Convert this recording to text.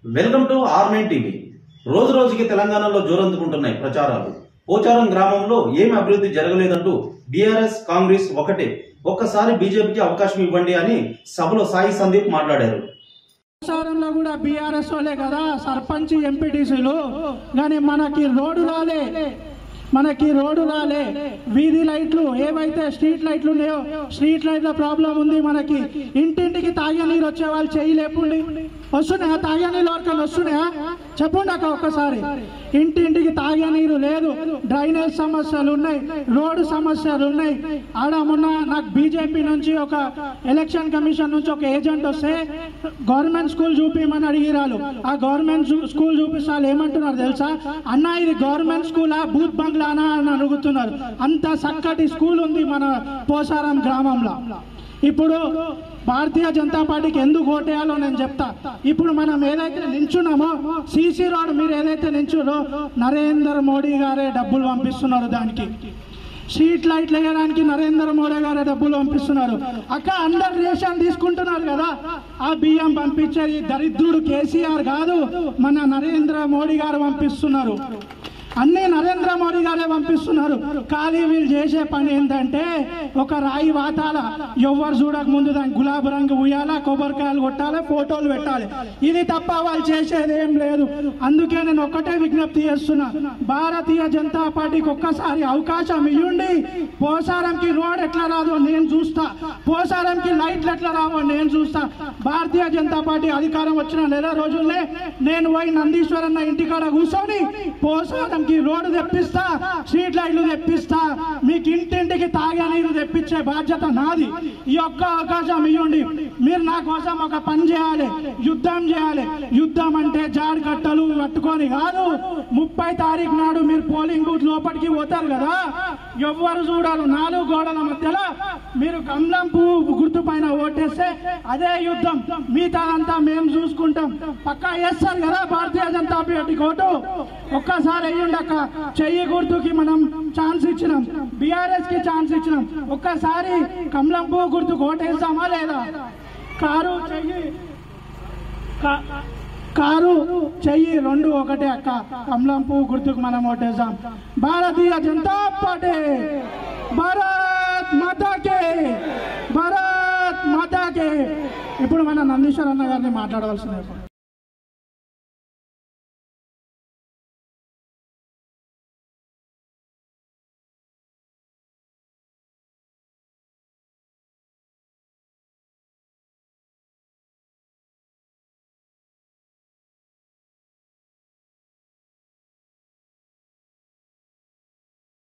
welcome to R nine TV రోజు రోజుకి తెలంగాణలో జోరందుకుంటున్నాయి ప్రచారాలు పోచారం గ్రామంలో ఏమి అభివృద్ధి జరగలేదంటూ బీఆర్ఎస్ కాంగ్రెస్ ఒకటే ఒక్కసారి బీజేపీకి అవకాశం ఇవ్వండి అని సభలో సాయి సందీప్ మాట్లాడారు ప్రచారంలో కూడా బీఆర్ఎస్ వాళ్ళే కదా సర్పంచ్ ఎంపీటీసీలు కానీ మనకి రోడ్డు రాలే మనకి రోడ్డు రాలే వీధి లైట్లు ఏవైతే స్ట్రీట్ లైట్లు ఉన్నాయో స్ట్రీట్ లైట్ల ప్రాబ్లం ఉంది మనకి ఇంటింటికి తాగే నీరు వచ్చే వాళ్ళు చేయలేపుండి వస్తున్నాయా తాగే నీళ్ళు ఎవరికైనా వస్తున్నాయా చెప్పండి అక్క ఒక్కసారి ఇంటింటికి తాగే నీరు లేదు డ్రైనేజ్ సమస్యలు ఉన్నాయి రోడ్డు సమస్యలు ఉన్నాయి ఆడ మొన్న నాకు బీజేపీ నుంచి ఒక ఎలక్షన్ కమిషన్ నుంచి ఒక ఏజెంట్ వస్తే గవర్నమెంట్ స్కూల్ చూపించమని అడిగిరాలు ఆ గవర్నమెంట్ స్కూ- స్కూల్ చూపిస్తే వాళ్ళు ఏమంటున్నారు తెలుసా అన్న ఇది గవర్నమెంట్ స్కూలా బూత్ బంగ్లానా అని అడుగుతున్నారు అంత చక్కటి స్కూల్ ఉంది మన పోసారం గ్రామంలో ఇప్పుడు భారతీయ జనతా పార్టీకి ఎందుకు ఓటేయాలో నేను చెప్తా ఇప్పుడు మనం ఏదైతే నించున్నామో సీసీ రోడ్ మీరు ఏదైతే నించురో నరేంద్ర మోడీ గారే డబ్బులు పంపిస్తున్నారు దానికి స్ట్రీట్ లైట్లు వేయడానికి నరేంద్ర మోడీ గారే డబ్బులు పంపిస్తున్నారు అక్క అందరు రేషన్ తీసుకుంటున్నారు కదా ఆ బియ్యం పంపించేది దరిద్రుడు కేసీఆర్ కాదు మన నరేంద్ర మోడీ గారు పంపిస్తున్నారు అన్ని నరేంద్ర మోడీ గారే పంపిస్తున్నారు కానీ వీళ్ళు చేసే పని ఏంటంటే ఒక రాయి వాతాల ఎవరు చూడక ముందు దానికి గులాబీ రంగు ఉయ్యాల కొబ్బరికాయలు కొట్టాలి ఫోటోలు పెట్టాలి ఇది తప్ప వాళ్ళు చేసేది ఏం లేదు అందుకే నేను ఒక్కటే విజ్ఞప్తి చేస్తున్నా భారతీయ జనతా పార్టీకి ఒక్కసారి అవకాశం ఇవ్వండి పోసారంకి రోడ్ ఎట్లా రాదో నేను చూస్తా పోసారంకి లైట్లు ఎట్లా రావో నేను చూస్తా భారతీయ జనతా పార్టీ అధికారం వచ్చిన నెల రోజుల్లే నేను పోయి నందీశ్వరన్న ఇంటికాడ కూర్చొని పోసారంకి రోడ్డు తెప్పిస్తా స్ట్రీట్ లైట్లు తెప్పిస్తా మీకు ఇంటింటికి తాగే నీరు తెప్పించే బాధ్యత నాది ఈ ఒక్క అవకాశం ఇవ్వండి మీరు నా కోసం ఒక పని చేయాలి యుద్ధం చేయాలి యుద్ధం అంటే జాడి కట్టలు పట్టుకొని కాదు ముప్పై తారీఖు నాడు మీరు పోలింగ్ బూత్ లోపలికి పోతారు కదా ఎవ్వరు చూడాలి నాలుగు గోడల మధ్యలో మీరు కమలం పువ్వు గుర్తు పైన ఓటేస్తే అదే యుద్ధం మిగతాదంతా మేము చూసుకుంటాం పక్కా వేస్తారు కదా భారతీయ జనతా పార్టీకి ఓటు ఒక్కసారి అయ్యుండక చెయ్యి గుర్తుకి మనం ఛాన్స్ ఇచ్చినాం బీఆర్ఎస్ కి ఛాన్స్ ఇచ్చినాం ఒక్కసారి కమలం పువ్వు గుర్తుకు ఓటేస్తామా లేదా కారు చెయ్యి కా- కారు చెయ్యి రెండు ఒకటే అక్క కమలం పువ్వు గుర్తుకు మనం ఓటేసాం భారతీయ జనతా పార్టీ భారత్ మాతాకే భారత్ మాతాకే ఇప్పుడు మన నందీశ్వర్ అన్న గారిని మాట్లాడవలసింది